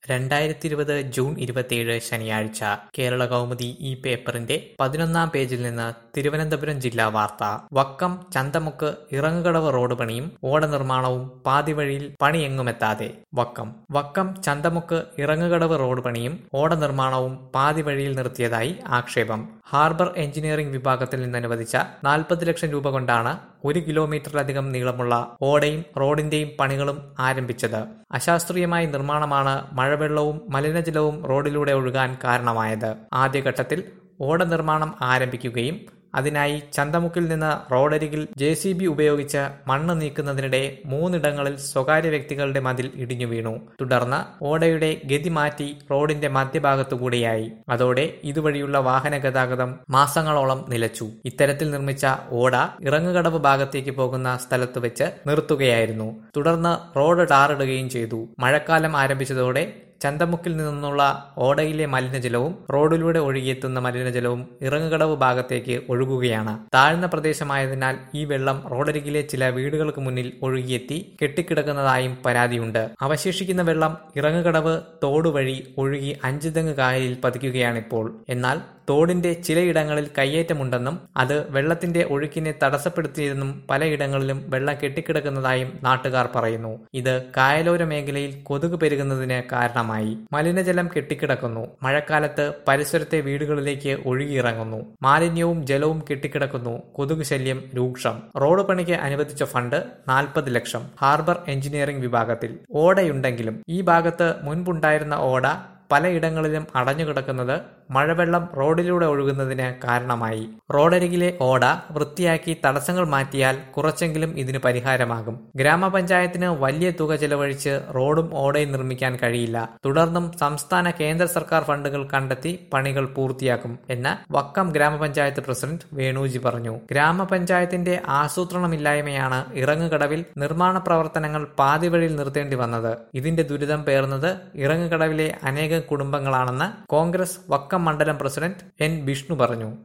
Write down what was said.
രണ്ടായിരത്തിയിരുപത് ജൂൺ ഇരുപത്തിയേഴ് ശനിയാഴ്ച കേരള കൗമുദി ഈ പേപ്പറിന്റെ പതിനൊന്നാം പേജിൽ നിന്ന് തിരുവനന്തപുരം ജില്ലാ വാർത്ത വക്കം ചന്തമുക്ക് ഇറങ്ങുകടവ് റോഡ് പണിയും ഓട നിർമ്മാണവും പാതിവഴിയിൽ പണിയെങ്ങുമെത്താതെ വക്കം വക്കം ചന്തമുക്ക് ഇറങ്ങുകടവ് റോഡ് പണിയും ഓട നിർമ്മാണവും പാതിവഴിയിൽ നിർത്തിയതായി ആക്ഷേപം ഹാർബർ എഞ്ചിനീയറിംഗ് വിഭാഗത്തിൽ നിന്ന് അനുവദിച്ച നാൽപ്പത് ലക്ഷം രൂപ കൊണ്ടാണ് ഒരു കിലോമീറ്ററിലധികം നീളമുള്ള ഓടയും റോഡിന്റെയും പണികളും ആരംഭിച്ചത് അശാസ്ത്രീയമായ നിർമ്മാണമാണ് മഴവെള്ളവും മലിനജലവും റോഡിലൂടെ ഒഴുകാൻ കാരണമായത് ആദ്യഘട്ടത്തിൽ ഓട നിർമ്മാണം ആരംഭിക്കുകയും അതിനായി ചന്തമുക്കിൽ നിന്ന് റോഡരികിൽ ജെ സി ബി ഉപയോഗിച്ച് മണ്ണ് നീക്കുന്നതിനിടെ മൂന്നിടങ്ങളിൽ സ്വകാര്യ വ്യക്തികളുടെ മതിൽ ഇടിഞ്ഞു വീണു തുടർന്ന് ഓടയുടെ ഗതി മാറ്റി റോഡിന്റെ മധ്യഭാഗത്തുകൂടിയായി അതോടെ ഇതുവഴിയുള്ള വാഹന ഗതാഗതം മാസങ്ങളോളം നിലച്ചു ഇത്തരത്തിൽ നിർമ്മിച്ച ഓട ഇറങ്ങുകടവ് ഭാഗത്തേക്ക് പോകുന്ന സ്ഥലത്ത് വെച്ച് നിർത്തുകയായിരുന്നു തുടർന്ന് റോഡ് ടാറിടുകയും ചെയ്തു മഴക്കാലം ആരംഭിച്ചതോടെ ചന്തമുക്കിൽ നിന്നുള്ള ഓടയിലെ മലിനജലവും റോഡിലൂടെ ഒഴുകിയെത്തുന്ന മലിനജലവും ഇറങ്ങുകടവ് ഭാഗത്തേക്ക് ഒഴുകുകയാണ് താഴ്ന്ന പ്രദേശമായതിനാൽ ഈ വെള്ളം റോഡരികിലെ ചില വീടുകൾക്ക് മുന്നിൽ ഒഴുകിയെത്തി കെട്ടിക്കിടക്കുന്നതായും പരാതിയുണ്ട് അവശേഷിക്കുന്ന വെള്ളം ഇറങ്ങുകടവ് തോട് വഴി ഒഴുകി അഞ്ചുതെങ്ങ് കായലിൽ പതിക്കുകയാണിപ്പോൾ എന്നാൽ തോടിന്റെ ചിലയിടങ്ങളിൽ കയ്യേറ്റമുണ്ടെന്നും അത് വെള്ളത്തിന്റെ ഒഴുക്കിനെ തടസ്സപ്പെടുത്തിയതെന്നും പലയിടങ്ങളിലും വെള്ളം കെട്ടിക്കിടക്കുന്നതായും നാട്ടുകാർ പറയുന്നു ഇത് കായലോര മേഖലയിൽ കൊതുക് പെരുകുന്നതിന് കാരണമായി മലിനജലം കെട്ടിക്കിടക്കുന്നു മഴക്കാലത്ത് പരിസരത്തെ വീടുകളിലേക്ക് ഒഴുകിയിറങ്ങുന്നു മാലിന്യവും ജലവും കെട്ടിക്കിടക്കുന്നു കൊതുക് ശല്യം രൂക്ഷം റോഡ് പണിക്ക് അനുവദിച്ച ഫണ്ട് നാൽപ്പത് ലക്ഷം ഹാർബർ എഞ്ചിനീയറിംഗ് വിഭാഗത്തിൽ ഓടയുണ്ടെങ്കിലും ഈ ഭാഗത്ത് മുൻപുണ്ടായിരുന്ന ഓട പലയിടങ്ങളിലും അടഞ്ഞുകിടക്കുന്നത് മഴവെള്ളം റോഡിലൂടെ ഒഴുകുന്നതിന് കാരണമായി റോഡരികിലെ ഓട വൃത്തിയാക്കി തടസ്സങ്ങൾ മാറ്റിയാൽ കുറച്ചെങ്കിലും ഇതിന് പരിഹാരമാകും ഗ്രാമപഞ്ചായത്തിന് വലിയ തുക ചെലവഴിച്ച് റോഡും ഓടയും നിർമ്മിക്കാൻ കഴിയില്ല തുടർന്നും സംസ്ഥാന കേന്ദ്ര സർക്കാർ ഫണ്ടുകൾ കണ്ടെത്തി പണികൾ പൂർത്തിയാക്കും എന്ന് വക്കം ഗ്രാമപഞ്ചായത്ത് പ്രസിഡന്റ് വേണുജി പറഞ്ഞു ഗ്രാമപഞ്ചായത്തിന്റെ ആസൂത്രണമില്ലായ്മയാണ് ഇറങ്ങുകടവിൽ നിർമ്മാണ പ്രവർത്തനങ്ങൾ പാതിവഴിയിൽ നിർത്തേണ്ടി വന്നത് ഇതിന്റെ ദുരിതം പേർന്നത് ഇറങ്ങുകടവിലെ അനേകം കുടുംബങ്ങളാണെന്ന് കോൺഗ്രസ് വക്കം മണ്ഡലം പ്രസിഡന്റ് എൻ വിഷ്ണു പറഞ്ഞു